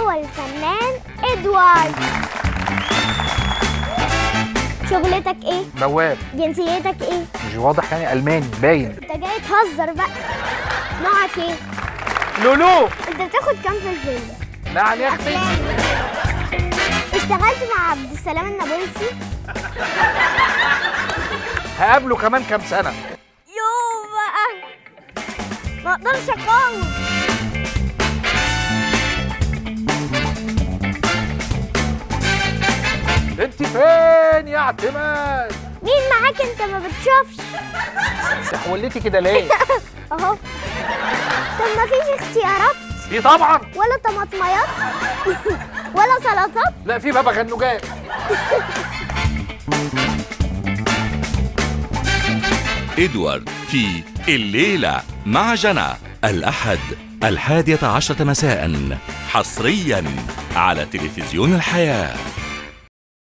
هو الفنان ادوارد شغلتك ايه بواب جنسيتك ايه مش واضح يعني الماني باين انت جاي تهزر بقى نوعك ايه لولو انت بتاخد كام في الفيلم نعم يا اختي اشتغلت مع عبد السلام النابلسي هقابله كمان كام سنه يو بقى ما اقدرش اقاوم انت فين يا اعتماد مين معاك انت ما بتشوفش حولتي كده ليه اهو طب ما فيش اختيارات في طبعا ولا طماطميات ولا سلطات لا في بابا غنوجات إدوارد في الليلة مع جنى الأحد الحادية عشرة مساء حصريا على تلفزيون الحياة